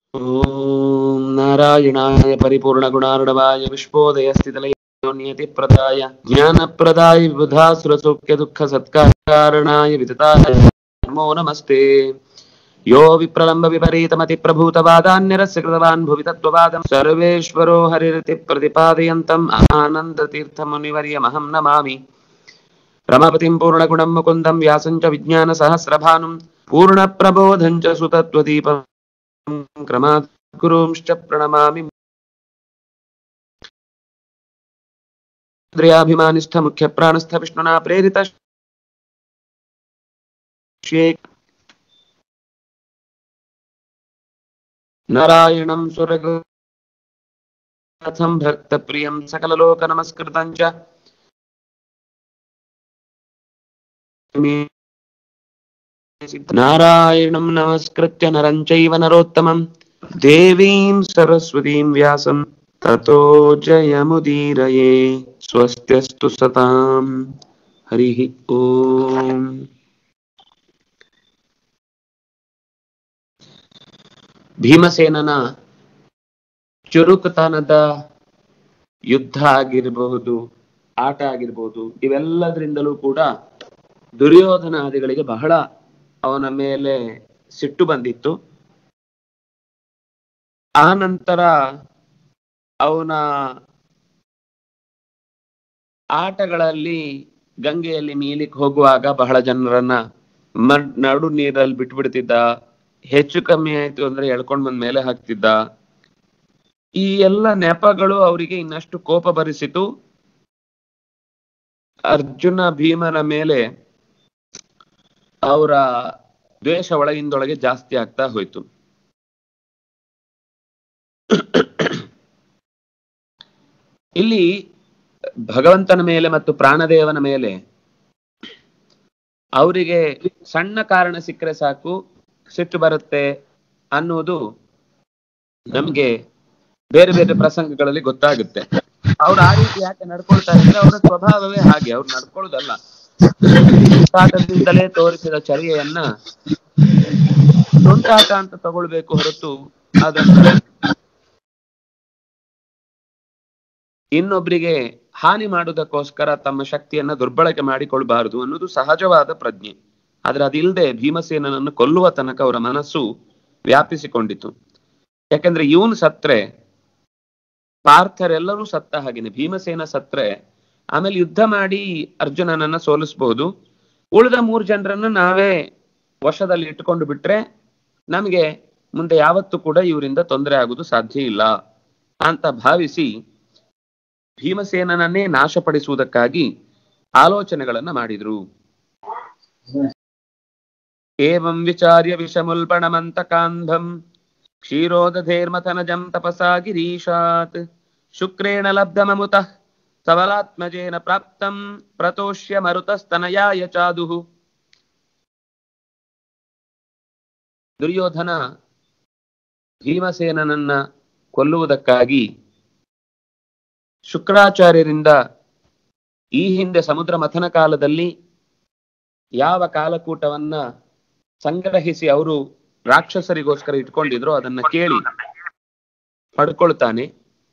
ॐ नारायणाय परिपूर्णगुणार्णवाय विश्वोदयस्थितलयोनियतिप्रदाय ज्ञानप्रदाय विबुधासुरसौख्यदुःखसत्कारणाय वितताय नमो नमस्ते यो विप्रलम्बविपरीतमतिप्रभूतवादान्यरस्य कृतवान् भुवि तत्त्ववादं सर्वेश्वरो हरिरिति प्रतिपादयन्तम् आनन्दतीर्थमुनिवर्यमहं नमामि रमापतिं पूर्णगुणं मुकुन्दं व्यासं च विज्ञानसहस्रभानुं पूर्णप्रबोधं च सुतत्वदीपं क्रमात् गुरूंश्च प्रणमामि इन्द्रियाभिमानिस्थ मुख्यप्राणस्थ विष्णुना प्रेरित नारायणं सुरगुरथं भक्तप्रियं सकललोकनमस्कृतं च नारायणं नमस्कृत्य नरं चैव नरोत्तमं देवीं सरस्वतीं व्यासं ततो जयमुदीरये स्वस्त्यस्तु सतां हरिः ओम् ಭೀಮಸೇನನ ಚುರುಕುತನದ ಯುದ್ಧ ಆಗಿರಬಹುದು ಆಟ ಆಗಿರಬಹುದು ಇವೆಲ್ಲದರಿಂದಲೂ ಕೂಡ ದುರ್ಯೋಧನಾದಿಗಳಿಗೆ ಬಹಳ ಅವನ ಮೇಲೆ ಸಿಟ್ಟು ಬಂದಿತ್ತು ಆ ನಂತರ ಅವನ ಆಟಗಳಲ್ಲಿ ಗಂಗೆಯಲ್ಲಿ ಮೀಲಿಕ್ ಹೋಗುವಾಗ ಬಹಳ ಜನರನ್ನ ಮ- ನಡು ನೀರಲ್ಲಿ ಬಿಟ್ಬಿಡ್ತಿದ್ದ ಹೆಚ್ಚು ಕಮ್ಮಿ ಆಯ್ತು ಅಂದ್ರೆ ಎಳ್ಕೊಂಡ್ ಬಂದ್ ಮೇಲೆ ಹಾಕ್ತಿದ್ದ ಈ ಎಲ್ಲ ನೆಪಗಳು ಅವರಿಗೆ ಇನ್ನಷ್ಟು ಕೋಪ ಬರಿಸಿತು ಅರ್ಜುನ ಭೀಮನ ಮೇಲೆ ಅವರ ದ್ವೇಷ ಒಳಗಿಂದೊಳಗೆ ಜಾಸ್ತಿ ಆಗ್ತಾ ಹೋಯ್ತು ಇಲ್ಲಿ ಭಗವಂತನ ಮೇಲೆ ಮತ್ತು ಪ್ರಾಣದೇವನ ಮೇಲೆ ಅವರಿಗೆ ಸಣ್ಣ ಕಾರಣ ಸಿಕ್ಕರೆ ಸಾಕು ಸಿಟ್ಟು ಬರುತ್ತೆ ಅನ್ನುವುದು ನಮ್ಗೆ ಬೇರೆ ಬೇರೆ ಪ್ರಸಂಗಗಳಲ್ಲಿ ಗೊತ್ತಾಗುತ್ತೆ ಅವ್ರು ಆ ರೀತಿ ಯಾಕೆ ನಡ್ಕೊಳ್ತಾ ಇದ್ರೆ ಅವರ ಸ್ವಭಾವವೇ ಹಾಗೆ ಅವ್ರು ನಡ್ಕೊಳ್ಳೋದಲ್ಲ ತುಂಟಾಟದಿಂದಲೇ ತೋರಿಸಿದ ಚರ್ಯೆಯನ್ನ ತುಂಟಾಟ ಅಂತ ತಗೊಳ್ಬೇಕು ಹೊರತು ಅದನ್ನ ಇನ್ನೊಬ್ಬರಿಗೆ ಹಾನಿ ಮಾಡುವುದಕ್ಕೋಸ್ಕರ ತಮ್ಮ ಶಕ್ತಿಯನ್ನ ದುರ್ಬಳಕೆ ಮಾಡಿಕೊಳ್ಬಾರದು ಅನ್ನೋದು ಸಹಜವಾದ ಪ್ರಜ್ಞೆ ಆದ್ರೆ ಅದಿಲ್ಲದೆ ಭೀಮಸೇನನನ್ನು ಕೊಲ್ಲುವ ತನಕ ಅವರ ಮನಸ್ಸು ವ್ಯಾಪಿಸಿಕೊಂಡಿತು ಯಾಕಂದ್ರೆ ಇವನ್ ಸತ್ರೆ ಪಾರ್ಥರೆಲ್ಲರೂ ಸತ್ತ ಹಾಗೇನೆ ಭೀಮಸೇನ ಸತ್ರೆ ಆಮೇಲೆ ಯುದ್ಧ ಮಾಡಿ ಅರ್ಜುನನನ್ನ ಸೋಲಿಸಬಹುದು ಉಳಿದ ಮೂರ್ ಜನರನ್ನ ನಾವೇ ವಶದಲ್ಲಿ ಇಟ್ಟುಕೊಂಡು ಬಿಟ್ರೆ ನಮಗೆ ಮುಂದೆ ಯಾವತ್ತೂ ಕೂಡ ಇವರಿಂದ ತೊಂದರೆ ಆಗುವುದು ಸಾಧ್ಯ ಇಲ್ಲ ಅಂತ ಭಾವಿಸಿ ಭೀಮಸೇನನನ್ನೇ ನಾಶಪಡಿಸುವುದಕ್ಕಾಗಿ ಆಲೋಚನೆಗಳನ್ನ ಮಾಡಿದ್ರು ಏವಂ ವಿಚಾರ್ಯ ವಿಷಮುಲ್ಬಣಮಂತಕಾಂಧಂ ಕ್ಷೀರೋದಧೇರ್ಮಥನಜಂ ತಪಸಾ ಗಿರೀಶಾತ್ ಶುಕ್ರೇಣ ಲಬ್ಧಮಮುತಃ ಸಬಲಾತ್ಮಜೇನ ಪ್ರಾಪ್ತಂ ಪ್ರತೋಷ್ಯ ಮರುತಸ್ತನಯಾಯ ಚಾದುಃ ದುರ್ಯೋಧನ ಭೀಮಸೇನನನ್ನ ಕೊಲ್ಲುವುದಕ್ಕಾಗಿ ಶುಕ್ರಾಚಾರ್ಯರಿಂದ ಈ ಹಿಂದೆ ಸಮುದ್ರ ಮಥನ ಕಾಲದಲ್ಲಿ ಯಾವ ಕಾಲಕೂಟವನ್ನ ಸಂಗ್ರಹಿಸಿ ಅವರು ರಾಕ್ಷಸರಿಗೋಸ್ಕರ ಇಟ್ಕೊಂಡಿದ್ರು ಅದನ್ನ ಕೇಳಿ ಪಡ್ಕೊಳ್ತಾನೆ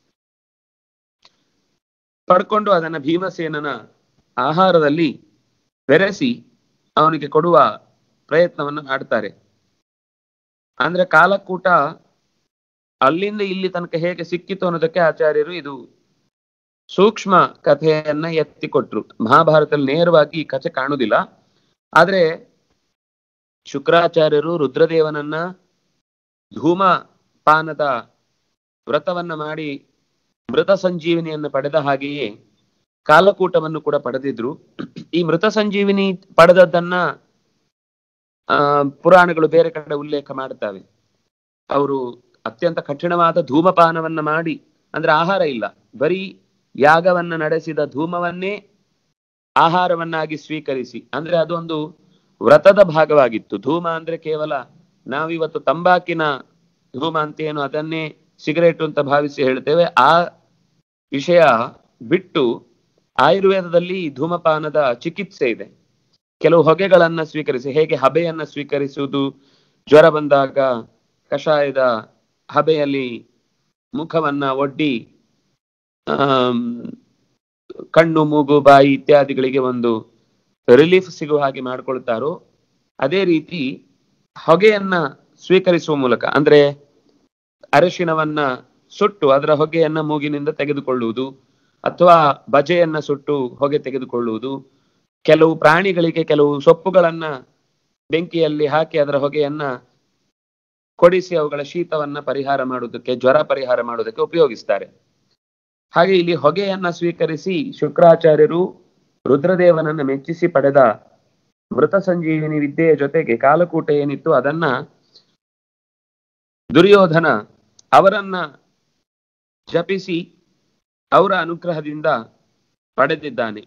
ಪಡ್ಕೊಂಡು ಅದನ್ನ ಭೀಮಸೇನನ ಆಹಾರದಲ್ಲಿ ಬೆರೆಸಿ ಅವನಿಗೆ ಕೊಡುವ ಪ್ರಯತ್ನವನ್ನು ಮಾಡ್ತಾರೆ ಅಂದ್ರೆ ಕಾಲಕೂಟ ಅಲ್ಲಿಂದ ಇಲ್ಲಿ ತನಕ ಹೇಗೆ ಸಿಕ್ಕಿತು ಅನ್ನೋದಕ್ಕೆ ಆಚಾರ್ಯರು ಇದು ಸೂಕ್ಷ್ಮ ಕಥೆಯನ್ನ ಎತ್ತಿಕೊಟ್ರು ಮಹಾಭಾರತದಲ್ಲಿ ನೇರವಾಗಿ ಈ ಕಥೆ ಕಾಣುವುದಿಲ್ಲ ಆದ್ರೆ ಶುಕ್ರಾಚಾರ್ಯರು ರುದ್ರದೇವನನ್ನ ಧೂಮಪಾನದ ವ್ರತವನ್ನ ಮಾಡಿ ಮೃತ ಸಂಜೀವಿನಿಯನ್ನು ಪಡೆದ ಹಾಗೆಯೇ ಕಾಲಕೂಟವನ್ನು ಕೂಡ ಪಡೆದಿದ್ರು ಈ ಮೃತ ಸಂಜೀವಿನಿ ಪಡೆದದ್ದನ್ನ ಆ ಪುರಾಣಗಳು ಬೇರೆ ಕಡೆ ಉಲ್ಲೇಖ ಮಾಡ್ತವೆ ಅವರು ಅತ್ಯಂತ ಕಠಿಣವಾದ ಧೂಮಪಾನವನ್ನ ಮಾಡಿ ಅಂದ್ರೆ ಆಹಾರ ಇಲ್ಲ ಬರೀ ಯಾಗವನ್ನ ನಡೆಸಿದ ಧೂಮವನ್ನೇ ಆಹಾರವನ್ನಾಗಿ ಸ್ವೀಕರಿಸಿ ಅಂದ್ರೆ ಅದೊಂದು ವ್ರತದ ಭಾಗವಾಗಿತ್ತು ಧೂಮ ಅಂದ್ರೆ ಕೇವಲ ನಾವಿವತ್ತು ತಂಬಾಕಿನ ಧೂಮ ಅಂತ ಏನು ಅದನ್ನೇ ಸಿಗರೇಟ್ ಅಂತ ಭಾವಿಸಿ ಹೇಳ್ತೇವೆ ಆ ವಿಷಯ ಬಿಟ್ಟು ಆಯುರ್ವೇದದಲ್ಲಿ ಧೂಮಪಾನದ ಚಿಕಿತ್ಸೆ ಇದೆ ಕೆಲವು ಹೊಗೆಗಳನ್ನ ಸ್ವೀಕರಿಸಿ ಹೇಗೆ ಹಬೆಯನ್ನ ಸ್ವೀಕರಿಸುವುದು ಜ್ವರ ಬಂದಾಗ ಕಷಾಯದ ಹಬೆಯಲ್ಲಿ ಮುಖವನ್ನ ಒಡ್ಡಿ ಆಮ್, ಕಣ್ಣು ಮೂಗು ಬಾಯಿ ಇತ್ಯಾದಿಗಳಿಗೆ ಒಂದು ರಿಲೀಫ್ ಸಿಗುವ ಹಾಗೆ ಮಾಡ್ಕೊಳ್ತಾರೋ ಅದೇ ರೀತಿ ಹೊಗೆಯನ್ನ ಸ್ವೀಕರಿಸುವ ಮೂಲಕ ಅಂದ್ರೆ ಅರಿಶಿನವನ್ನ ಸುಟ್ಟು ಅದರ ಹೊಗೆಯನ್ನ ಮೂಗಿನಿಂದ ತೆಗೆದುಕೊಳ್ಳುವುದು ಅಥವಾ ಬಜೆಯನ್ನ ಸುಟ್ಟು ಹೊಗೆ ತೆಗೆದುಕೊಳ್ಳುವುದು ಕೆಲವು ಪ್ರಾಣಿಗಳಿಗೆ ಕೆಲವು ಸೊಪ್ಪುಗಳನ್ನ ಬೆಂಕಿಯಲ್ಲಿ ಹಾಕಿ ಅದರ ಹೊಗೆಯನ್ನ ಕೊಡಿಸಿ ಅವುಗಳ ಶೀತವನ್ನ ಪರಿಹಾರ ಮಾಡುವುದಕ್ಕೆ ಜ್ವರ ಪರಿಹಾರ ಮಾಡುವುದಕ್ಕೆ ಉಪಯೋಗಿಸ್ತಾರೆ ಹಾಗೆ ಇಲ್ಲಿ ಹೊಗೆಯನ್ನ ಸ್ವೀಕರಿಸಿ ಶುಕ್ರಾಚಾರ್ಯರು ರುದ್ರದೇವನನ್ನ ಮೆಚ್ಚಿಸಿ ಪಡೆದ ಮೃತ ಸಂಜೀವಿನಿ ವಿದ್ಯೆಯ ಜೊತೆಗೆ ಕಾಲಕೂಟ ಏನಿತ್ತು ಅದನ್ನ ದುರ್ಯೋಧನ ಅವರನ್ನ ಜಪಿಸಿ ಅವರ ಅನುಗ್ರಹದಿಂದ ಪಡೆದಿದ್ದಾನೆ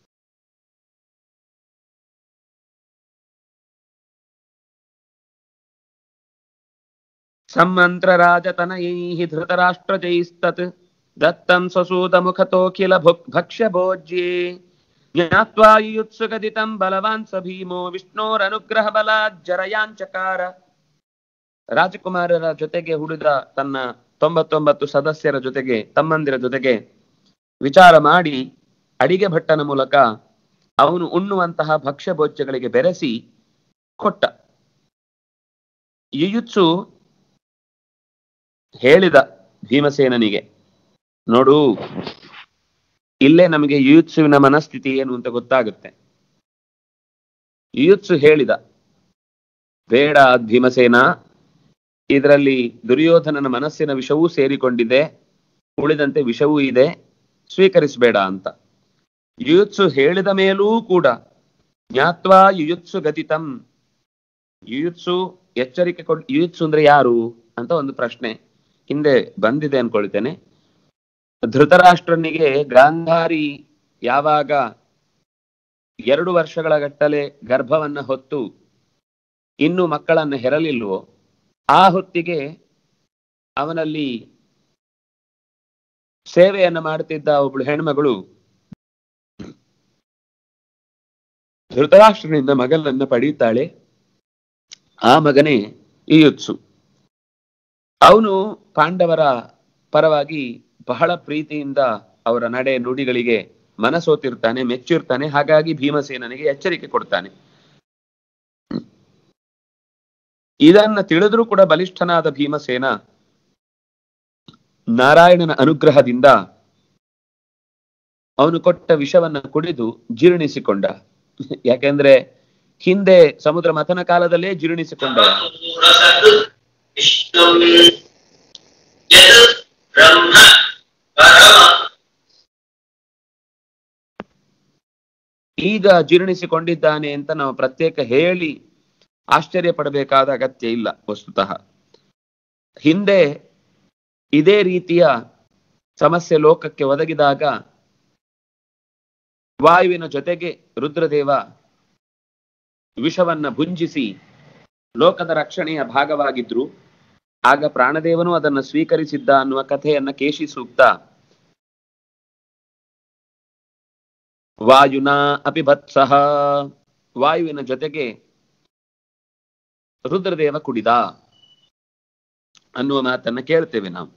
ಸಮ್ಮಂತ್ರ ರಾಜತನಯೈಃ ಧೃತರಾಷ್ಟ್ರಜೈಸ್ತತ್ ದತ್ತಂ ಸ್ವಸೂತ ಮುಖತೋಖಿಲ ಭುಕ್ ಭಕ್ಷ್ಯ ಭೋಜ್ಯೇ ಜ್ಞಾತ್ವಾ ಯುತ್ಸುಗದಿತಂ ಬಲವಾನ್ ಸ ಭೀಮೋ ವಿಷ್ಣೋರನುಗ್ರಹ ಬಲಾಜ್ಜರಯಾಂಚಕಾರ ರಾಜಕುಮಾರರ ಜೊತೆಗೆ ಹುಡಿದ ತನ್ನ ತೊಂಬತ್ತೊಂಬತ್ತು ಸದಸ್ಯರ ಜೊತೆಗೆ ತಮ್ಮಂದಿರ ಜೊತೆಗೆ ವಿಚಾರ ಮಾಡಿ ಅಡಿಗೆ ಭಟ್ಟನ ಮೂಲಕ ಅವನು ಉಣ್ಣುವಂತಹ ಭಕ್ಷ್ಯ ಭೋಜ್ಯಗಳಿಗೆ ಬೆರೆಸಿ ಕೊಟ್ಟ ಯುಯುತ್ಸು ಹೇಳಿದ ಭೀಮಸೇನನಿಗೆ ನೋಡು ಇಲ್ಲೇ ನಮಗೆ ಯುಯುತ್ಸುವಿನ ಮನಸ್ಥಿತಿ ಏನು ಅಂತ ಗೊತ್ತಾಗುತ್ತೆ ಯುಯುತ್ಸು ಹೇಳಿದ ಬೇಡ ಭೀಮಸೇನ ಇದರಲ್ಲಿ ದುರ್ಯೋಧನನ ಮನಸ್ಸಿನ ವಿಷವೂ ಸೇರಿಕೊಂಡಿದೆ ಉಳಿದಂತೆ ವಿಷವೂ ಇದೆ ಸ್ವೀಕರಿಸಬೇಡ ಅಂತ ಯುಯುತ್ಸು ಹೇಳಿದ ಮೇಲೂ ಕೂಡ ಜ್ಞಾತ್ವಾ ಯುಯುತ್ಸು ಗತಿತಂ ಯುಯುತ್ಸು ಎಚ್ಚರಿಕೆ ಕೊಡ್ ಯುಯುತ್ಸು ಅಂದ್ರೆ ಯಾರು ಅಂತ ಒಂದು ಪ್ರಶ್ನೆ ಹಿಂದೆ ಬಂದಿದೆ ಅನ್ಕೊಳ್ತೇನೆ ಧೃತರಾಷ್ಟ್ರನಿಗೆ ಗಾಂಧಾರಿ ಯಾವಾಗ ಎರಡು ವರ್ಷಗಳ ಗಟ್ಟಲೆ ಗರ್ಭವನ್ನ ಹೊತ್ತು ಇನ್ನು ಮಕ್ಕಳನ್ನ ಹೆರಲಿಲ್ವೋ ಆ ಹೊತ್ತಿಗೆ ಅವನಲ್ಲಿ ಸೇವೆಯನ್ನ ಮಾಡುತ್ತಿದ್ದ ಒಬ್ಳು ಹೆಣ್ಮಗಳು ಧೃತರಾಷ್ಟ್ರನಿಂದ ಮಗನನ್ನ ಪಡೆಯುತ್ತಾಳೆ ಆ ಮಗನೇ ಇಯುತ್ಸು ಅವನು ಪಾಂಡವರ ಪರವಾಗಿ ಬಹಳ ಪ್ರೀತಿಯಿಂದ ಅವರ ನಡೆ ನುಡಿಗಳಿಗೆ ಮನಸೋತಿರ್ತಾನೆ ಮೆಚ್ಚಿರ್ತಾನೆ ಹಾಗಾಗಿ ಭೀಮಸೇನನಿಗೆ ಎಚ್ಚರಿಕೆ ಕೊಡ್ತಾನೆ ಇದನ್ನ ತಿಳಿದ್ರೂ ಕೂಡ ಬಲಿಷ್ಠನಾದ ಭೀಮಸೇನ ನಾರಾಯಣನ ಅನುಗ್ರಹದಿಂದ ಅವನು ಕೊಟ್ಟ ವಿಷವನ್ನ ಕುಡಿದು ಜೀರ್ಣಿಸಿಕೊಂಡ ಯಾಕೆಂದ್ರೆ ಹಿಂದೆ ಸಮುದ್ರ ಮಥನ ಕಾಲದಲ್ಲೇ ಜೀರ್ಣಿಸಿಕೊಂಡ विष्णुं यत् ब्रह्म परम ಈಗ ಜೀರ್ಣಿಸಿಕೊಂಡಿದ್ದಾನೆ ಅಂತ ನಾವು ಪ್ರತ್ಯೇಕ ಹೇಳಿ ಆಶ್ಚರ್ಯ ಪಡಬೇಕಾದ ಅಗತ್ಯ ಇಲ್ಲ ವಸ್ತುತಃ ಹಿಂದೆ ಇದೇ ರೀತಿಯ ಸಮಸ್ಯೆ ಲೋಕಕ್ಕೆ ಒದಗಿದಾಗ ವಾಯುವಿನ ಜೊತೆಗೆ ರುದ್ರದೇವ ವಿಷವನ್ನ ಭುಂಜಿಸಿ ಲೋಕದ ರಕ್ಷಣೆಯ ಭಾಗವಾಗಿದ್ರು ಆಗ ಪ್ರಾಣದೇವನು ಅದನ್ನು ಸ್ವೀಕರಿಸಿದ್ದ ಅನ್ನುವ ಕಥೆಯನ್ನ ಕೇಶಿ ಸೂಕ್ತ ವಾಯುನಾ ಅಪಿಭತ್ಸಹ ವಾಯುವಿನ ಜೊತೆಗೆ ರುದ್ರದೇವ ಕುಡಿದ ಅನ್ನುವ ಮಾತನ್ನ ಕೇಳ್ತೇವೆ ನಾವು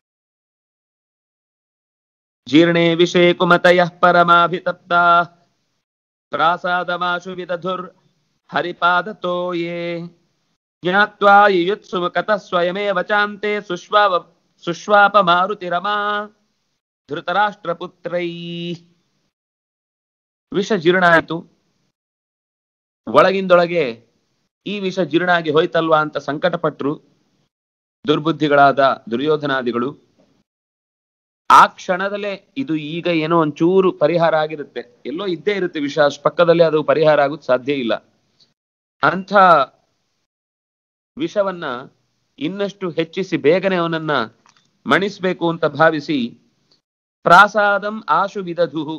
ಜೀರ್ಣೇ ವಿಷೇ ಕುಮತಯ ಪರಮಾಭಿತಪ್ತ ಪ್ರಾಸಾದಮಾಶು ವಿದಧುರ್ ಹರಿಪಾದತೋ ಯೇ ಜ್ಞಾತ್ವಾ ಯುಯುತ್ಸು ಕತಃ ಸ್ವಯಮೇವ ಚಾಂತೆ ಸುಶ್ವಾವ ಸುಶ್ವಾಪ ಮಾರುತಿರಮಾ ಧೃತರಾಷ್ಟ್ರಪುತ್ರೈ ವಿಷ ಜೀರ್ಣ ಆಯಿತು ಒಳಗಿಂದೊಳಗೆ ಈ ವಿಷ ಜೀರ್ಣ ಆಗಿ ಹೋಯ್ತಲ್ವಾ ಅಂತ ಸಂಕಟಪಟ್ರು ದುರ್ಬುದ್ಧಿಗಳಾದ ದುರ್ಯೋಧನಾದಿಗಳು ಆ ಕ್ಷಣದಲ್ಲೇ ಇದು ಈಗ ಏನೋ ಒಂಚೂರು ಪರಿಹಾರ ಆಗಿರುತ್ತೆ ಎಲ್ಲೋ ಇದ್ದೇ ಇರುತ್ತೆ ವಿಷ ಅಷ್ಟ್ ಪಕ್ಕದಲ್ಲೇ ಅದು ಪರಿಹಾರ ಆಗೋದು ಸಾಧ್ಯ ಇಲ್ಲ ಅಂಥ ವಿಷವನ್ನ ಇನ್ನಷ್ಟು ಹೆಚ್ಚಿಸಿ ಬೇಗನೆ ಅವನನ್ನ ಮಣಿಸ್ಬೇಕು ಅಂತ ಭಾವಿಸಿ ಪ್ರಾಸಾದಂ ಆಶು ವಿದಧುಹು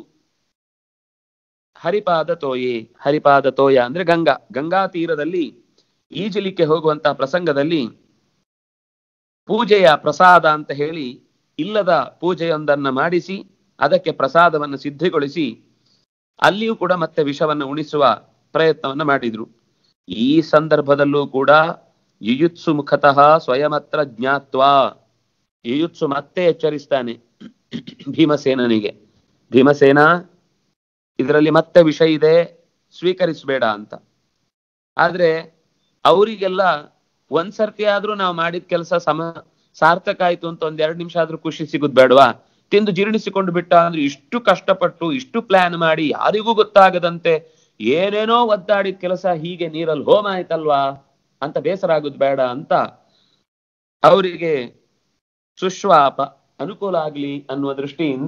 ಹರಿಪಾದ ತೋಯೆ ಹರಿಪಾದ ತೋಯ ಅಂದ್ರೆ ಗಂಗಾ ಗಂಗಾ ತೀರದಲ್ಲಿ ಈಜಲಿಕ್ಕೆ ಹೋಗುವಂತಹ ಪ್ರಸಂಗದಲ್ಲಿ ಪೂಜೆಯ ಪ್ರಸಾದ ಅಂತ ಹೇಳಿ ಇಲ್ಲದ ಪೂಜೆಯೊಂದನ್ನ ಮಾಡಿಸಿ ಅದಕ್ಕೆ ಪ್ರಸಾದವನ್ನು ಸಿದ್ಧಗೊಳಿಸಿ ಅಲ್ಲಿಯೂ ಕೂಡ ಮತ್ತೆ ವಿಷವನ್ನು ಉಣಿಸುವ ಪ್ರಯತ್ನವನ್ನ ಮಾಡಿದ್ರು ಈ ಸಂದರ್ಭದಲ್ಲೂ ಕೂಡ ಯುಯುತ್ಸು ಮುಖತಃ ಸ್ವಯಮತ್ರ ಜ್ಞಾತ್ವಾ ಯುಯುತ್ಸು ಮತ್ತೆ ಎಚ್ಚರಿಸ್ತಾನೆ ಭೀಮಸೇನನಿಗೆ ಭೀಮಸೇನ ಇದರಲ್ಲಿ ಮತ್ತೆ ವಿಷಯ ಇದೆ ಸ್ವೀಕರಿಸಬೇಡ ಅಂತ ಆದ್ರೆ ಅವರಿಗೆಲ್ಲ ಒಂದ್ಸರ್ತಿ ಆದ್ರೂ ನಾವು ಮಾಡಿದ ಕೆಲಸ ಸಮ ಸಾರ್ಥಕ ಆಯ್ತು ಅಂತ ಒಂದ್ ಎರಡ್ ನಿಮಿಷ ಆದ್ರೂ ಖುಷಿ ಸಿಗುದ್ ಬೇಡವಾ ತಿಂದು ಜೀರ್ಣಿಸಿಕೊಂಡು ಬಿಟ್ಟ ಅಂದ್ರೆ ಇಷ್ಟು ಕಷ್ಟಪಟ್ಟು ಇಷ್ಟು ಪ್ಲಾನ್ ಮಾಡಿ ಯಾರಿಗೂ ಗೊತ್ತಾಗದಂತೆ ಏನೇನೋ ಒದ್ದಾಡಿದ ಕೆಲಸ ಹೀಗೆ ನೀರಲ್ಲಿ ಹೋಮ ಆಯ್ತಲ್ವಾ ಅಂತ ಬೇಸರ ಆಗುದ್ ಬೇಡ ಅಂತ ಅವರಿಗೆ ಸುಶ್ವಾಪ ಅನುಕೂಲ ಆಗ್ಲಿ ಅನ್ನುವ ದೃಷ್ಟಿಯಿಂದ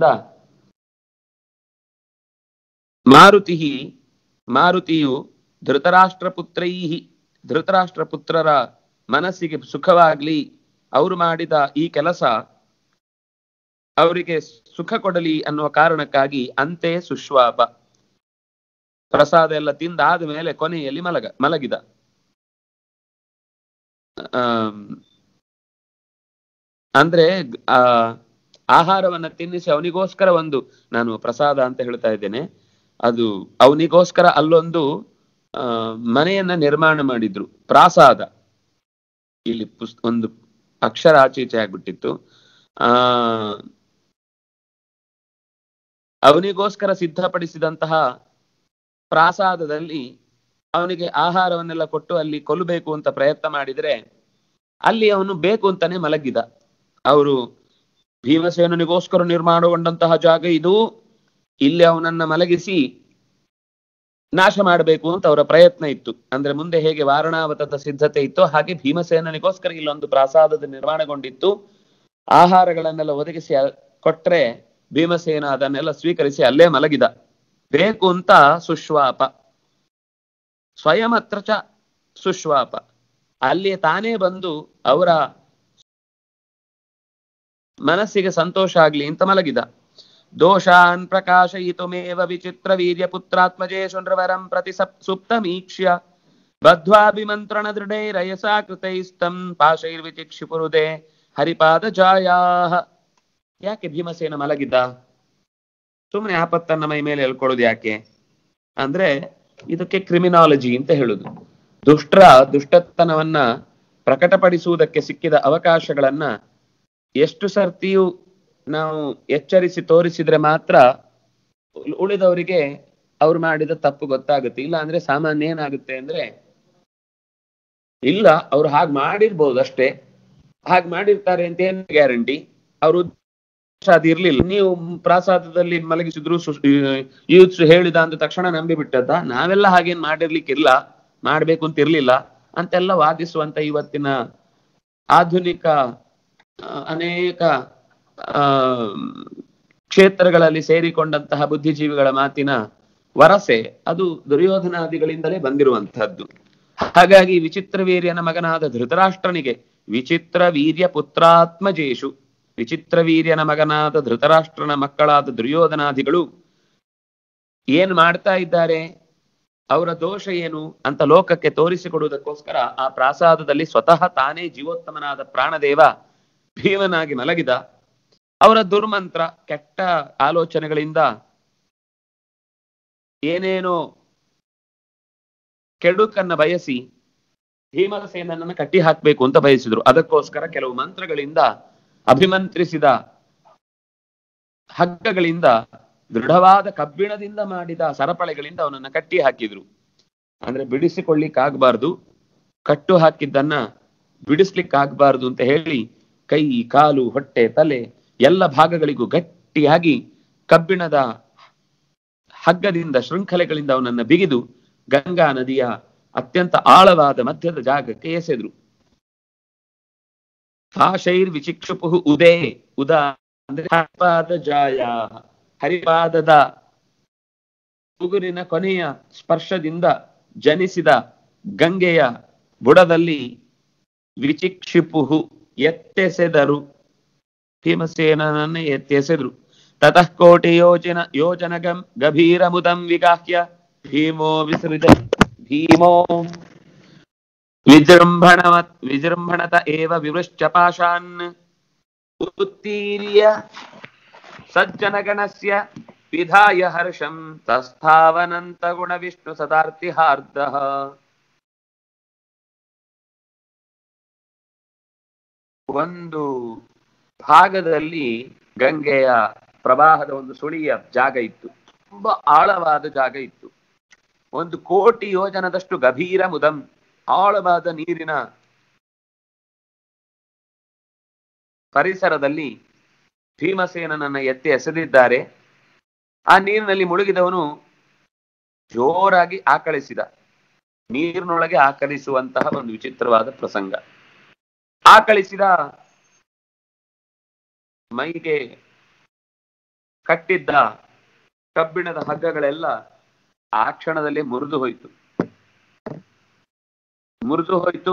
ಮಾರುತಿ ಮಾರುತಿಯು ಧೃತರಾಷ್ಟ್ರ ಪುತ್ರೈ ಧೃತರಾಷ್ಟ್ರ ಪುತ್ರರ ಮನಸ್ಸಿಗೆ ಸುಖವಾಗ್ಲಿ ಅವರು ಮಾಡಿದ ಈ ಕೆಲಸ ಅವರಿಗೆ ಸುಖ ಕೊಡಲಿ ಅನ್ನುವ ಕಾರಣಕ್ಕಾಗಿ ಅಂತೆ ಸುಶ್ವಾಪ ಪ್ರಸಾದ ಎಲ್ಲ ತಿಂದಾದ ಮೇಲೆ ಕೊನೆಯಲ್ಲಿ ಮಲಗ ಮಲಗಿದ ಆಮ್, ಅಂದ್ರೆ ಆ ಆಹಾರವನ್ನ ತಿನ್ನಿಸಿ ಅವನಿಗೋಸ್ಕರ ಒಂದು ನಾನು ಪ್ರಸಾದ ಅಂತ ಹೇಳ್ತಾ ಇದ್ದೇನೆ ಅದು ಅವನಿಗೋಸ್ಕರ ಅಲ್ಲೊಂದು ಆ ಮನೆಯನ್ನ ನಿರ್ಮಾಣ ಮಾಡಿದ್ರು ಪ್ರಾಸಾದ ಇಲ್ಲಿ ಪುಸ್ ಒಂದು ಅಕ್ಷರ ಆಚೆ ಈಚೆ ಆಗ್ಬಿಟ್ಟಿತ್ತು ಆ ಅವನಿಗೋಸ್ಕರ ಸಿದ್ಧಪಡಿಸಿದಂತಹ ಪ್ರಾಸಾದದಲ್ಲಿ ಅವನಿಗೆ ಆಹಾರವನ್ನೆಲ್ಲ ಕೊಟ್ಟು ಅಲ್ಲಿ ಕೊಲ್ಲಬೇಕು ಅಂತ ಪ್ರಯತ್ನ ಮಾಡಿದ್ರೆ ಅಲ್ಲಿ ಅವನು ಬೇಕು ಅಂತಾನೆ ಮಲಗಿದ ಅವರು ಭೀಮಸೇನನಿಗೋಸ್ಕರ ನಿರ್ಮಾಣಗೊಂಡಂತಹ ಜಾಗ ಇದು ಇಲ್ಲಿ ಅವನನ್ನ ಮಲಗಿಸಿ ನಾಶ ಮಾಡಬೇಕು ಅಂತ ಅವರ ಪ್ರಯತ್ನ ಇತ್ತು ಅಂದ್ರೆ ಮುಂದೆ ಹೇಗೆ ವಾರಣಾವತದ ಸಿದ್ಧತೆ ಇತ್ತು ಹಾಗೆ ಭೀಮಸೇನನಿಗೋಸ್ಕರ ಇಲ್ಲೊಂದು ಪ್ರಾಸಾದದ ನಿರ್ಮಾಣಗೊಂಡಿತ್ತು ಆಹಾರಗಳನ್ನೆಲ್ಲ ಒದಗಿಸಿ ಅ- ಕೊಟ್ರೆ ಭೀಮಸೇನ ಅದನ್ನೆಲ್ಲ ಸ್ವೀಕರಿಸಿ ಅಲ್ಲೇ ಮಲಗಿದ ಬೇಕು ಅಂತ ಸುಶ್ವಾಪ ಸ್ವಯಂ ಹತ್ರ ಚ ಸುಶ್ವಾಪ ಅಲ್ಲಿ ತಾನೇ ಬಂದು ಅವರ ಮನಸ್ಸಿಗೆ ಸಂತೋಷ ಆಗ್ಲಿ ಅಂತ ಮಲಗಿದ ದೋಷಾನ್ ಪ್ರಕಾಶಯಿತುಮೇವ ವಿಚಿತ್ರ ವೀರ್ಯ ಪುತ್ರಾತ್ಮಜೇಶು ನೃವರಂ ಪ್ರತಿ ಸಪ್ ಸುಪ್ತಮೀಕ್ಷ್ಯ ಬದ್ಧ್ವಾಭಿಮಂತ್ರಣ ದೃಢೈರಯಸಾ ಕೃತೈಸ್ತಂ ಪಾಶೈರ್ವಿಚಿಕ್ಷಿಪುರುದೆ ಹರಿಪಾದ ಜಾಯಾಹ ಯಾಕೆ ಭೀಮಸೇನ ಮಲಗಿದ್ದ ಸುಮ್ಮನೆ ಆಪತ್ತನ್ನ ಮೈ ಮೇಲೆ ಎಳ್ಕೊಳ್ಳೋದು ಯಾಕೆ ಅಂದ್ರೆ ಇದಕ್ಕೆ ಕ್ರಿಮಿನಾಲಜಿ ಅಂತ ಹೇಳುದು ದುಷ್ಟರ ದುಷ್ಟತನವನ್ನ ಪ್ರಕಟಪಡಿಸುವುದಕ್ಕೆ ಸಿಕ್ಕಿದ ಅವಕಾಶಗಳನ್ನ ಎಷ್ಟು ಸರ್ತಿಯೂ ನಾವು ಎಚ್ಚರಿಸಿ ತೋರಿಸಿದ್ರೆ ಮಾತ್ರ ಉ- ಉಳಿದವರಿಗೆ ಅವ್ರು ಮಾಡಿದ ತಪ್ಪು ಗೊತ್ತಾಗುತ್ತೆ ಇಲ್ಲ ಅಂದ್ರೆ ಸಾಮಾನ್ಯ ಏನಾಗುತ್ತೆ ಅಂದ್ರೆ ಇಲ್ಲ ಅವ್ರು ಹಾಗೆ ಮಾಡಿರ್ಬೋದು ಅಷ್ಟೇ ಹಾಗೆ ಮಾಡಿರ್ತಾರೆ ಅಂತ ಏನ್ ಗ್ಯಾರಂಟಿ ಅವರು ಅದು ಇರ್ಲಿಲ್ಲ ನೀವು ಪ್ರಾಸಾದದಲ್ಲಿ ಮಲಗಿಸಿದ್ರು ಯೂತ್ಸ್ ಹೇಳಿದ ಅಂತ ತಕ್ಷಣ ನಂಬಿ ಬಿಟ್ಟದ್ದ ನಾವೆಲ್ಲ ಹಾಗೇನ್ ಮಾಡಿರ್ಲಿಕ್ಕಿಲ್ಲ ಮಾಡ್ಬೇಕು ಅಂತ ಇರ್ಲಿಲ್ಲ ಅಂತೆಲ್ಲ ವಾದಿಸುವಂತ ಇವತ್ತಿನ ಆಧುನಿಕ ಆ, ಅನೇಕ ಆ ಕ್ಷೇತ್ರಗಳಲ್ಲಿ ಸೇರಿಕೊಂಡಂತಹ ಬುದ್ಧಿಜೀವಿಗಳ ಮಾತಿನ ವರಸೆ ಅದು ದುರ್ಯೋಧನಾದಿಗಳಿಂದಲೇ ಬಂದಿರುವಂತಹದ್ದು ಹಾಗಾಗಿ ವಿಚಿತ್ರ ವೀರ್ಯನ ಮಗನಾದ ಧೃತರಾಷ್ಟ್ರನಿಗೆ ವಿಚಿತ್ರ ವೀರ್ಯ ಪುತ್ರಾತ್ಮಜೇಶು ವಿಚಿತ್ರ ವೀರ್ಯನ ಮಗನಾದ ಧೃತರಾಷ್ಟ್ರನ ಮಕ್ಕಳಾದ ದುರ್ಯೋಧನಾದಿಗಳು ಏನ್ ಮಾಡ್ತಾ ಇದ್ದಾರೆ ಅವರ ದೋಷ ಏನು ಅಂತ ಲೋಕಕ್ಕೆ ತೋರಿಸಿಕೊಡುವುದಕ್ಕೋಸ್ಕರ ಆ ಪ್ರಾಸಾದದಲ್ಲಿ ಸ್ವತಃ ತಾನೇ ಜೀವೋತ್ತಮನಾದ ಪ್ರಾಣದೇವ ಭೀಮನಾಗಿ ಮಲಗಿದ ಅವರ ದುರ್ಮಂತ್ರ ಕೆಟ್ಟ ಆಲೋಚನೆಗಳಿಂದ ಏನೇನೋ ಕೆಡುಕನ್ನ ಬಯಸಿ ಭೀಮಸೇನನ್ನ ಕಟ್ಟಿ ಹಾಕ್ಬೇಕು ಅಂತ ಬಯಸಿದ್ರು ಅದಕ್ಕೋಸ್ಕರ ಕೆಲವು ಮಂತ್ರಗಳಿಂದ ಅಭಿಮಂತ್ರಿಸಿದ ಹಗ್ಗಗಳಿಂದ ದೃಢವಾದ ಕಬ್ಬಿಣದಿಂದ ಮಾಡಿದ ಸರಪಳೆಗಳಿಂದ ಅವನನ್ನ ಕಟ್ಟಿ ಹಾಕಿದ್ರು ಅಂದ್ರೆ ಬಿಡಿಸಿಕೊಳ್ಳಿಕ್ಕಾಗಬಾರ್ದು ಕಟ್ಟು ಹಾಕಿದ್ದನ್ನ ಬಿಡಿಸ್ಲಿಕ್ಕಾಗಬಾರ್ದು ಅಂತ ಹೇಳಿ ಕೈ ಕಾಲು ಹೊಟ್ಟೆ ತಲೆ ಎಲ್ಲ ಭಾಗಗಳಿಗೂ ಗಟ್ಟಿಯಾಗಿ ಕಬ್ಬಿಣದ ಹಗ್ಗದಿಂದ ಶೃಂಖಲೆಗಳಿಂದ ಅವನನ್ನ ಬಿಗಿದು ಗಂಗಾ ನದಿಯ ಅತ್ಯಂತ ಆಳವಾದ ಮಧ್ಯದ ಜಾಗಕ್ಕೆ ಎಸೆದ್ರು ಭಾಷೈರ್ ವಿಚಿಕ್ಷುಪು ಉದೇ ಉದ ಅಂದ್ರೆ ಹರಿಪಾದ ಜಾಯ ಹರಿಪಾದದ ಉಗುರಿನ ಕೊನೆಯ ಸ್ಪರ್ಶದಿಂದ ಜನಿಸಿದ ಗಂಗೆಯ ಬುಡದಲ್ಲಿ ವಿಚಿಕ್ಷಿಪುಹು ಎತ್ತೆಸೆದರು ಭೀಮಸೇನನನ್ನು ಎತ್ತೆಸೆದ್ರು ತತಃ ಕೋಟಿ ಯೋಜನ ಯೋಜನ ಗಂ ಗಭೀರ ಮುದಂ ವಿಗಾಹ್ಯ ಭೀಮೋ ವಿಸೃಜ ಭೀಮೋ ವಿಜೃಂಭಣ ವಿಜೃಂಭಣತ ಏವ ವಿವೃಶ್ಚ ಪಾಶಾನ್ ಉತ್ತೀರ್ಯ ಸಜ್ಜನಗಣಸ್ಯ ವಿಧಾಯ ಹರ್ಷಂ ತಸ್ಥಾವನಂತ ಗುಣ ವಿಷ್ಣು ಸದಾರ್ತಿಹಾರ್ದಃ ಒಂದು ಭಾಗದಲ್ಲಿ ಗಂಗೆಯ ಪ್ರವಾಹದ ಒಂದು ಸುಳಿಯ ಜಾಗ ಇತ್ತು ತುಂಬಾ ಆಳವಾದ ಜಾಗ ಇತ್ತು ಒಂದು ಕೋಟಿ ಯೋಜನದಷ್ಟು ಗಭೀರ ಮುದಂ ಆಳವಾದ ನೀರಿನ ಪರಿಸರದಲ್ಲಿ ಭೀಮಸೇನನನ್ನ ಎತ್ತಿ ಎಸೆದಿದ್ದಾರೆ ಆ ನೀರಿನಲ್ಲಿ ಮುಳುಗಿದವನು ಜೋರಾಗಿ ಆಕಳಿಸಿದ ನೀರಿನೊಳಗೆ ಆಕಳಿಸುವಂತಹ ಒಂದು ವಿಚಿತ್ರವಾದ ಪ್ರಸಂಗ ಆಕಳಿಸಿದ ಮೈಗೆ ಕಟ್ಟಿದ್ದ ಕಬ್ಬಿಣದ ಹಗ್ಗಗಳೆಲ್ಲ ಆ ಕ್ಷಣದಲ್ಲಿ ಮುರಿದು ಹೋಯ್ತು ಮುರಿದು ಹೋಯ್ತು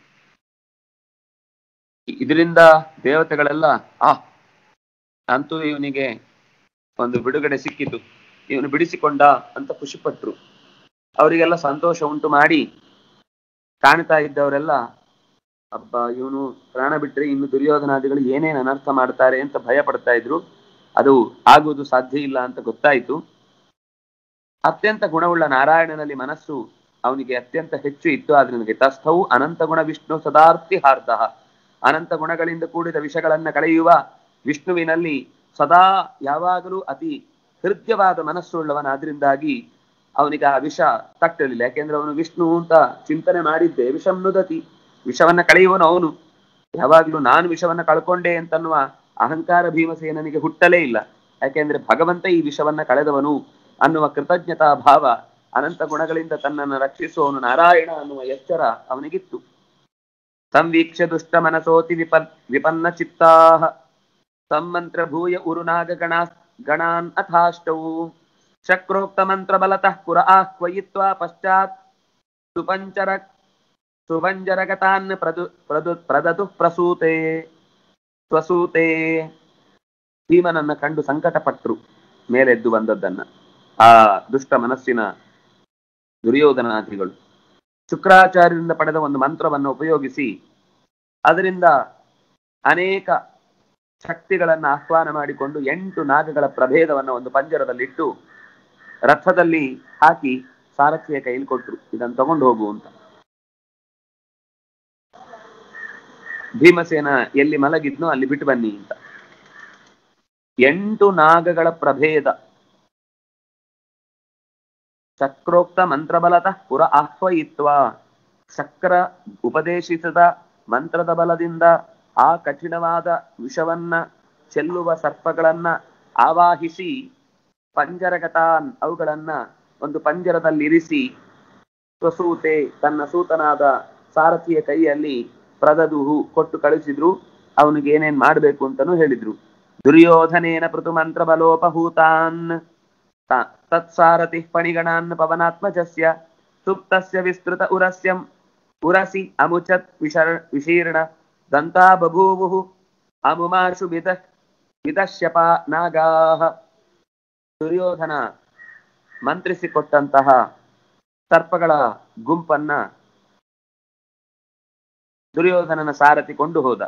ಇದರಿಂದ ದೇವತೆಗಳೆಲ್ಲ ಆ ಅಂತೂ ಇವನಿಗೆ ಒಂದು ಬಿಡುಗಡೆ ಸಿಕ್ಕಿತು ಇವನು ಬಿಡಿಸಿಕೊಂಡ ಅಂತ ಖುಷಿಪಟ್ರು ಅವರಿಗೆಲ್ಲ ಸಂತೋಷ ಉಂಟು ಮಾಡಿ ಕಾಣ್ತಾ ಇದ್ದವರೆಲ್ಲ ಅಬ್ಬ ಇವನು ಪ್ರಾಣ ಬಿಟ್ರೆ ಇನ್ನು ದುರ್ಯೋಧನಾದಿಗಳು ಏನೇನು ಅನರ್ಥ ಮಾಡ್ತಾರೆ ಅಂತ ಭಯ ಪಡ್ತಾ ಇದ್ರು ಅದು ಆಗುವುದು ಸಾಧ್ಯ ಇಲ್ಲ ಅಂತ ಗೊತ್ತಾಯಿತು ಅತ್ಯಂತ ಗುಣವುಳ್ಳ ನಾರಾಯಣನಲ್ಲಿ ಮನಸ್ಸು ಅವನಿಗೆ ಅತ್ಯಂತ ಹೆಚ್ಚು ಇತ್ತು ಆದ್ರೆ ನನಗೆ ತಸ್ಥವು ಅನಂತ ಗುಣ ವಿಷ್ಣು ಸದಾರ್ಥಿ ಹಾರ್ಥ ಅನಂತ ಗುಣಗಳಿಂದ ಕೂಡಿದ ವಿಷಗಳನ್ನ ಕಳೆಯುವ ವಿಷ್ಣುವಿನಲ್ಲಿ ಸದಾ ಯಾವಾಗಲೂ ಅತಿ ಹೃದಯವಾದ ಮನಸ್ಸುಳ್ಳವನಾದ್ರಿಂದಾಗಿ ಅವನಿಗೆ ಆ ವಿಷ ತಟ್ಟಲಿಲ್ಲ ಯಾಕೆಂದ್ರೆ ಅವನು ವಿಷ್ಣು ಅಂತ ಚಿಂತನೆ ಮಾಡಿದ್ದೆ ವಿಷಂ ನುದತಿ ವಿಷವನ್ನ ಕಳೆಯುವನು ಅವನು ಯಾವಾಗ್ಲೂ ನಾನು ವಿಷವನ್ನ ಕಳ್ಕೊಂಡೆ ಅಂತನ್ನುವ ಅಹಂಕಾರ ಭೀಮಸೇನನಿಗೆ ಹುಟ್ಟಲೇ ಇಲ್ಲ ಯಾಕೆಂದ್ರೆ ಭಗವಂತ ಈ ವಿಷವನ್ನ ಕಳೆದವನು ಅನ್ನುವ ಕೃತಜ್ಞತಾ ಭಾವ ಅನಂತ ಗುಣಗಳಿಂದ ತನ್ನನ್ನು ರಕ್ಷಿಸುವವನು ನಾರಾಯಣ ಅನ್ನುವ ಎಚ್ಚರ ಅವನಿಗಿತ್ತು ಸಂವೀಕ್ಷ್ಯ ದುಷ್ಟ ಮನಸೋತಿ ವಿಪನ್ ವಿಪನ್ನ ಚಿತ್ತಾಹ ಸಂಮಂತ್ರ ಭೂಯ ಉರುನಾಗ ಗಣಾ ಗಣಾನ್ ಅಥಾಷ್ಟವು ಶಕ್ರೋಕ್ತ ಮಂತ್ರ ಬಲತಃ ಪುರ ಆಹ್ವಯಿತ್ವಾ ಪಶ್ಚಾತ್ ಸುಪಂಚರ ಸುಭಂಜರಗತಾನ್ ಪ್ರದು ಪ್ರದು ಪ್ರದತು ಪ್ರಸೂತೆ ಸ್ವಸೂತೆ ಭೀಮನನ್ನ ಕಂಡು ಸಂಕಟಪಟ್ರು ಮೇಲೆದ್ದು ಬಂದದ್ದನ್ನ ಆ ದುಷ್ಟ ಮನಸ್ಸಿನ ದುರ್ಯೋಧನಾದಿಗಳು ಶುಕ್ರಾಚಾರ್ಯರಿಂದ ಪಡೆದ ಒಂದು ಮಂತ್ರವನ್ನು ಉಪಯೋಗಿಸಿ ಅದರಿಂದ ಅನೇಕ ಶಕ್ತಿಗಳನ್ನ ಆಹ್ವಾನ ಮಾಡಿಕೊಂಡು ಎಂಟು ನಾಗಗಳ ಪ್ರಭೇದವನ್ನ ಒಂದು ಪಂಜರದಲ್ಲಿಟ್ಟು ರಥದಲ್ಲಿ ಹಾಕಿ ಸಾರಥಿಯ ಕೈಲಿ ಕೊಟ್ರು ಇದನ್ನು ತಗೊಂಡು ಹೋಗು ಅಂತ ಭೀಮಸೇನ ಎಲ್ಲಿ ಮಲಗಿದ್ನೋ ಅಲ್ಲಿ ಬಿಟ್ಟು ಬನ್ನಿ ಅಂತ ಎಂಟು ನಾಗಗಳ ಪ್ರಭೇದ ಚಕ್ರೋಕ್ತ ಮಂತ್ರಬಲತಃ ಪುರ ಆಹ್ವಯಿತ್ವ ಚಕ್ರ ಉಪದೇಶಿಸಿದ ಮಂತ್ರದ ಬಲದಿಂದ ಆ ಕಠಿಣವಾದ ವಿಷವನ್ನ ಚೆಲ್ಲುವ ಸರ್ಪಗಳನ್ನ ಆವಾಹಿಸಿ ಪಂಜರಗತಾನ್ ಅವುಗಳನ್ನ ಒಂದು ಪಂಜರದಲ್ಲಿರಿಸಿ ಸ್ವಸೂತೆ ತನ್ನ ಸೂತನಾದ ಸಾರಥಿಯ ಕೈಯಲ್ಲಿ ಪ್ರದದುಹು ಕೊಟ್ಟು ಕಳಿಸಿದ್ರು ಅವನಿಗೆ ಏನೇನ್ ಮಾಡ್ಬೇಕು ಅಂತಾನು ಹೇಳಿದ್ರು ದುರ್ಯೋಧನೇನ ಪೃಥು ಮಂತ್ರ ಬಲೋಪಹೂತಾನ್ ತ- ತತ್ಸಾರಥಿ ಪಣಿಗಣಾನ್ ಪವನಾತ್ಮಜಸ್ಯ ಸುಪ್ತಸ್ಯ ವಿಸ್ತೃತ ಉರಸ್ಯಂ ಉರಸಿ ಅಮುಚತ್ ವಿಶರ್ ವಿಶೀರ್ಣ ದಂತಾ ಬಭೂವು ಅಮುಮಾಶು ವಿದ ವಿದಶ್ಯಪ ನಾಗಾಹ ದುರ್ಯೋಧನ ಮಂತ್ರಿಸಿಕೊಟ್ಟಂತಹ ಸರ್ಪಗಳ ಗುಂಪನ್ನ ದುರ್ಯೋಧನನ ಸಾರಥಿ ಕೊಂಡು ಹೋದ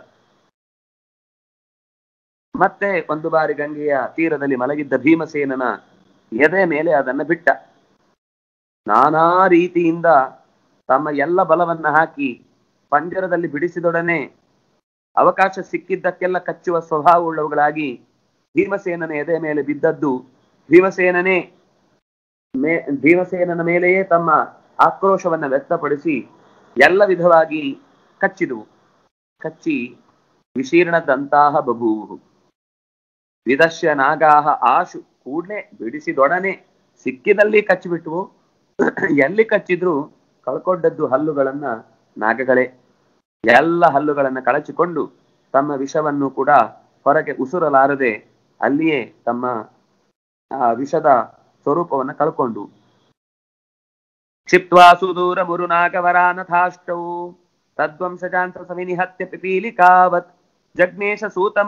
ಮತ್ತೆ ಒಂದು ಬಾರಿ ಗಂಗೆಯ ತೀರದಲ್ಲಿ ಮಲಗಿದ್ದ ಭೀಮಸೇನನ ಎದೆ ಮೇಲೆ ಅದನ್ನ ಬಿಟ್ಟ ನಾನಾ ರೀತಿಯಿಂದ ತಮ್ಮ ಎಲ್ಲ ಬಲವನ್ನ ಹಾಕಿ ಪಂಜರದಲ್ಲಿ ಬಿಡಿಸಿದೊಡನೆ ಅವಕಾಶ ಸಿಕ್ಕಿದ್ದಕ್ಕೆಲ್ಲ ಕಚ್ಚುವ ಸ್ವಭಾವವುಳ್ಳವುಗಳಾಗಿ ಭೀಮಸೇನನ ಎದೆ ಮೇಲೆ ಬಿದ್ದದ್ದು ಭೀಮಸೇನನೇ ಮೇ ಭೀಮಸೇನನ ಮೇಲೆಯೇ ತಮ್ಮ ಆಕ್ರೋಶವನ್ನ ವ್ಯಕ್ತಪಡಿಸಿ ಎಲ್ಲ ವಿಧವಾಗಿ ಕಚ್ಚಿದುವು ಕಚ್ಚಿ ವಿಶೀರ್ಣದಂತಹ ಬಭೂವು ವಿದಶ್ಯ ನಾಗಾಹ ಆಶು ಕೂಡ್ಲೆ ಬಿಡಿಸಿದೊಡನೆ ಸಿಕ್ಕಿದಲ್ಲಿ ಕಚ್ಚಿಬಿಟ್ವು ಎಲ್ಲಿ ಕಚ್ಚಿದ್ರು ಕಳ್ಕೊಂಡದ್ದು ಹಲ್ಲುಗಳನ್ನ ನಾಗಗಳೇ ಎಲ್ಲ ಹಲ್ಲುಗಳನ್ನ ಕಳಚಿಕೊಂಡು ತಮ್ಮ ವಿಷವನ್ನು ಕೂಡ ಹೊರಗೆ ಉಸುರಲಾರದೆ ಅಲ್ಲಿಯೇ ತಮ್ಮ ಆ ವಿಷದ ಸ್ವರೂಪವನ್ನ ಕಳ್ಕೊಂಡು ಕ್ಷಿಪ್ವಾ ಸುದೂರ ಮುರುನಾಗವರಾನಥಾಷ್ಟೌ ತದ್ವಂಸಜಾಂತ ಸವಿನಿಹತ್ಯ ಪಿಪೀಲಿಕಾವತ್ ಜಗ್ನೇಶ ಸೂತಂ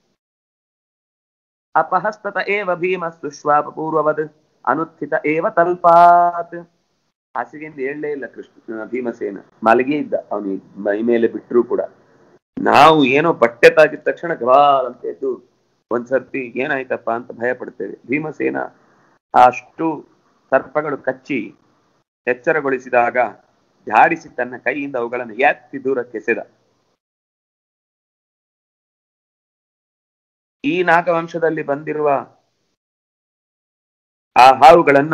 ಅಪಹಸ್ತತ ಏವ ಭೀಮಸ್ತು ಶ್ವಾಪ ಪೂರ್ವವದ್ ಅನುತ್ಥಿತ ಏವ ತಲ್ಪಾತ್ ಹಾಸಿಗೆಯಿಂದ ಏಳಲೇ ಇಲ್ಲ ಕೃಷ್ಣ ಭೀಮಸೇನ ಮಲಗಿ ಇದ್ದ ಅವನಿಗೆ ಮೈ ಮೇಲೆ ಬಿಟ್ಟರು ಕೂಡ ನಾವು ಏನೋ ಬಟ್ಟೆ ತಾಗಿದ ತಕ್ಷಣ ಗವಾಲ್ ಅಂತ ಎದ್ದು ಒಂದ್ಸರ್ತಿ ಏನಾಯ್ತಪ್ಪ ಅಂತ ಭಯ ಪಡ್ತೇವೆ ಭೀಮಸೇನ ಅಷ್ಟು ಸರ್ಪಗಳು ಕಚ್ಚಿ ಎಚ್ಚರಗೊಳಿಸಿದಾಗ ಝಾಡಿಸಿ ತನ್ನ ಕೈಯಿಂದ ಅವುಗಳನ್ನು ಎತ್ತಿ ದೂರಕ್ಕೆ ಎಸೆದ ಈ ನಾಗವಂಶದಲ್ಲಿ ಬಂದಿರುವ ಆ ಹಾವುಗಳನ್ನ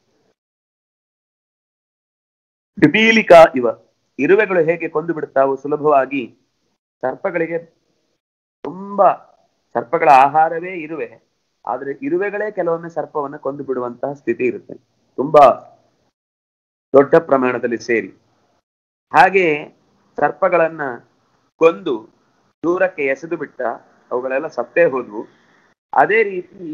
ಪಿಪೀಲಿಕಾ ಇವ ಇರುವೆಗಳು ಹೇಗೆ ಕೊಂದು ಬಿಡುತ್ತಾವೋ ಸುಲಭವಾಗಿ ಸರ್ಪಗಳಿಗೆ ತುಂಬಾ ಸರ್ಪಗಳ ಆಹಾರವೇ ಇರುವೆ ಆದ್ರೆ ಇರುವೆಗಳೇ ಕೆಲವೊಮ್ಮೆ ಸರ್ಪವನ್ನ ಕೊಂದು ಬಿಡುವಂತಹ ಸ್ಥಿತಿ ಇರುತ್ತೆ ತುಂಬಾ ದೊಡ್ಡ ಪ್ರಮಾಣದಲ್ಲಿ ಸೇರಿ ಹಾಗೆ ಸರ್ಪಗಳನ್ನ ಕೊಂದು ದೂರಕ್ಕೆ ಎಸೆದು ಬಿಟ್ಟ ಅವುಗಳೆಲ್ಲ ಸತ್ತೇ ಹೋದ್ವು ಅದೇ ರೀತಿ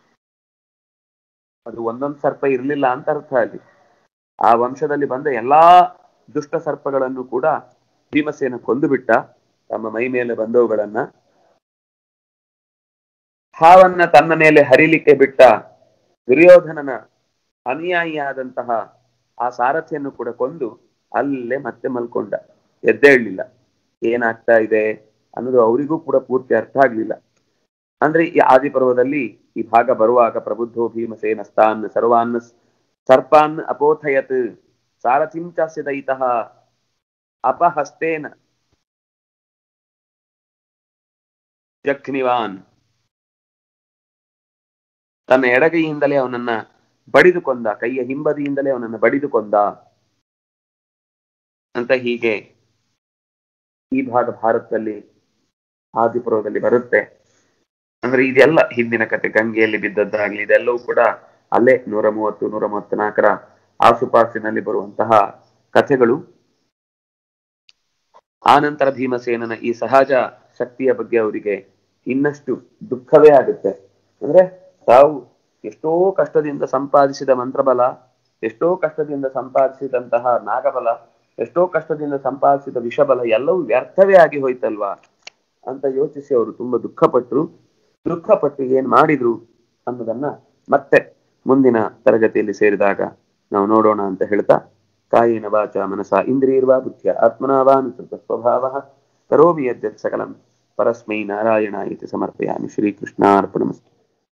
ಅದು ಒಂದೊಂದು ಸರ್ಪ ಇರ್ಲಿಲ್ಲ ಅಂತ ಅರ್ಥ ಅಲ್ಲಿ ಆ ವಂಶದಲ್ಲಿ ಬಂದ ಎಲ್ಲಾ ದುಷ್ಟ ಸರ್ಪಗಳನ್ನು ಕೂಡ ಭೀಮಸೇನ ಕೊಂದು ಬಿಟ್ಟ ತಮ್ಮ ಮೈ ಮೇಲೆ ಬಂದವುಗಳನ್ನ ಹಾವನ್ನ ತನ್ನ ಮೇಲೆ ಹರಿಲಿಕ್ಕೆ ಬಿಟ್ಟ ದುರ್ಯೋಧನನ ಅನುಯಾಯಿಯಾದಂತಹ ಆ ಸಾರಥಿಯನ್ನು ಕೂಡ ಕೊಂದು ಅಲ್ಲೇ ಮತ್ತೆ ಮಲ್ಕೊಂಡ ಎದ್ದೇಳಲಿಲ್ಲ ಏನಾಗ್ತಾ ಇದೆ ಅನ್ನೋದು ಅವರಿಗೂ ಕೂಡ ಪೂರ್ತಿ ಅರ್ಥ ಆಗ್ಲಿಲ್ಲ ಅಂದ್ರೆ ಈ ಆದಿಪರ್ವದಲ್ಲಿ ಈ ಭಾಗ ಬರುವಾಗ ಪ್ರಬುದ್ಧೋ ಭೀಮಸೇನಸ್ತಾನ್ ಸರ್ವಾನ್ ಸರ್ಪಾನ್ ಅಪೋಥಯತ್ ಸಾರಥಿಂ ಚಾಸ್ಯ ದಯಿತಃ ಅಪಹಸ್ತೇನ ಜಖ್ನಿವಾನ್ ತನ್ನ ಎಡಗೈಯಿಂದಲೇ ಅವನನ್ನ ಬಡಿದು ಕೊಂದ ಕೈಯ ಹಿಂಬದಿಯಿಂದಲೇ ಅವನನ್ನ ಬಡಿದು ಕೊಂದ ಅಂತ ಹೀಗೆ ಈ ಭಾಗ ಭಾರತದಲ್ಲಿ ಆದಿಪುರದಲ್ಲಿ ಬರುತ್ತೆ ಅಂದ್ರೆ ಇದೆಲ್ಲ ಹಿಂದಿನ ಕತೆ ಗಂಗೆಯಲ್ಲಿ ಬಿದ್ದದ್ದಾಗ್ಲಿ ಇದೆಲ್ಲವೂ ಕೂಡ ಅಲ್ಲೇ ನೂರ ಮೂವತ್ತು ನೂರ ಮೂವತ್ನಾಲ್ಕರ ಆಸುಪಾಸಿನಲ್ಲಿ ಬರುವಂತಹ ಕಥೆಗಳು ಆನಂತರ ಭೀಮಸೇನನ ಈ ಸಹಜ ಶಕ್ತಿಯ ಬಗ್ಗೆ ಅವರಿಗೆ ಇನ್ನಷ್ಟು ದುಃಖವೇ ಆಗುತ್ತೆ ಅಂದ್ರೆ ತಾವು ಎಷ್ಟೋ ಕಷ್ಟದಿಂದ ಸಂಪಾದಿಸಿದ ಮಂತ್ರಬಲ ಎಷ್ಟೋ ಕಷ್ಟದಿಂದ ಸಂಪಾದಿಸಿದಂತಹ ನಾಗಬಲ ಎಷ್ಟೋ ಕಷ್ಟದಿಂದ ಸಂಪಾದಿಸಿದ ವಿಷಬಲ ಎಲ್ಲವೂ ವ್ಯರ್ಥವೇ ಆಗಿ ಹೋಯ್ತಲ್ವಾ ಅಂತ ಯೋಚಿಸಿ ಅವರು ತುಂಬಾ ದುಃಖಪಟ್ರು ದುಃಖಪಟ್ಟು ಏನ್ ಮಾಡಿದ್ರು ಅನ್ನೋದನ್ನ ಮತ್ತೆ ಮುಂದಿನ ತರಗತಿಯಲ್ಲಿ ಸೇರಿದಾಗ ನಾವು ನೋಡೋಣ ಅಂತ ಹೇಳ್ತಾ ಕಾಯಿನ ವಾಚ ಮನಸ ಇಂದ್ರಿಯರ್ವಾ ಬುದ್ಧಿಯ ಆತ್ಮನಾವಾನುಸೃತ ಸ್ವಭಾವ ಕರೋಮಿ ಯದ್ಯತ್ ಸಕಲಂ ಪರಸ್ಮೈ ನಾರಾಯಣ ಇತಿ ಸಮರ್ಪಯಾಮಿ ಶ್ರೀಕೃಷ್ಣಾರ್ಪಣಮಸ್ತು